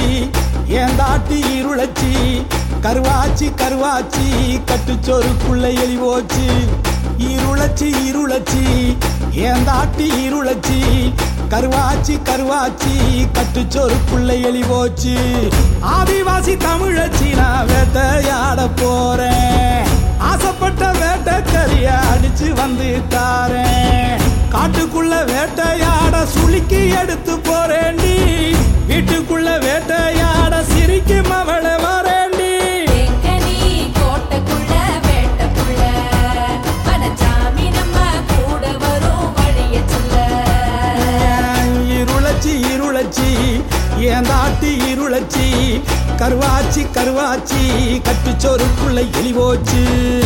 ஏந்தாட்டி இருளச்சி கருவாச்சி கருவாச்சி கட்டுச்சோறுக்குள்ள எலி போச்சு இருளச்சி இருளச்சி ஏந்தாட்டி இருளச்சி கருவாச்சி கருவாச்சி கட்டுச்சோறுக்குள்ள எலி போச்சு ஆதிவாசி தமிழச்சி நான் வேட்டையாட போறேன் ஆசைப்பட்ட வேட்டைக்கறிய அடிச்சு வந்து தாரேன் காட்டுக்குள்ள வேட்டையாட சுளுக்கி எடுத்து போறேன்டி வீட்டுக்குள்ள வேட்டையாட சிரிக்கும் அவளை வரேன்டி தேக்கனி கோட்டைக்குள்ள வேட்டக்குள்ள வனச்சாமி நம்ம கூட வரும் வழிய சொல்ல இருளச்சி இருளச்சி ஏந்தாட்டி இருளச்சி கருவாச்சி கருவாச்சி கட்டுச்சோறுக்குள்ள எலி போச்சு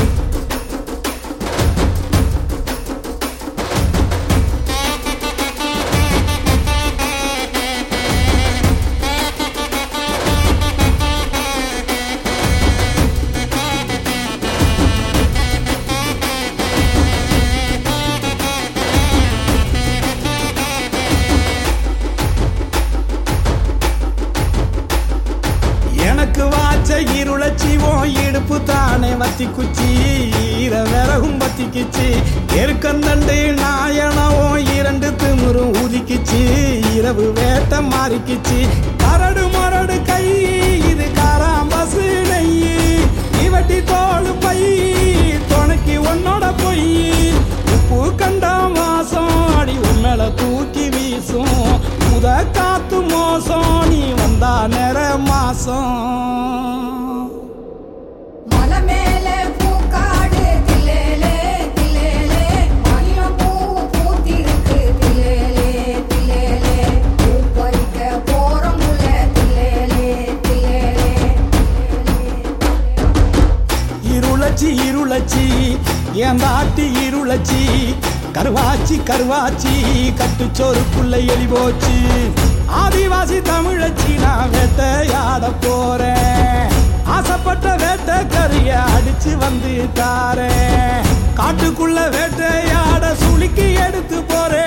எனக்கு வாச்ச இருளச்சி உன் இடுப்பு தானே வத்தி குச்சி ஈர விறகும் பத்திக்குச்சு எருக்கந்தண்டு நாயனவும் இரண்டு திமிரும் ஊதிக்குச்சு இரவு வேட்ட மாறிக்குச்சு கரடு மரடு கை இது காராம்பசு நெய் இவட்டி தோல் பை துணைக்கு உன்னோட பொய் உப்பு கண்டம் வாசம் அடி உண்மையில தூக்கி வீசும் முத காத்து மோசம் நீ வந்தா நேர மாசம் மலை மேல பூக்காடு தில்லேலே தில்லேலே மணியம் பூ பூத்திருக்கு தில்லேலே தில்லேலே பூ பறிக்க போறோமுல்ல தில்லேலே தில்லேலே இருளச்சி இருளச்சி ஏந்தாட்டி இருளச்சி கருவாச்சி கருவாச்சி கட்டுச்சோறுக்குள்ள எலி போச்சு ஆதிவாசி தமிழச்சி நான் வேட்டையாட போறேன் ஆசைப்பட்ட வேட்டைக்கறிய அடிச்சு வந்து தாரேன் காட்டுக்குள்ள வேட்டையாட சுளுக்கி எடுத்து போறேன்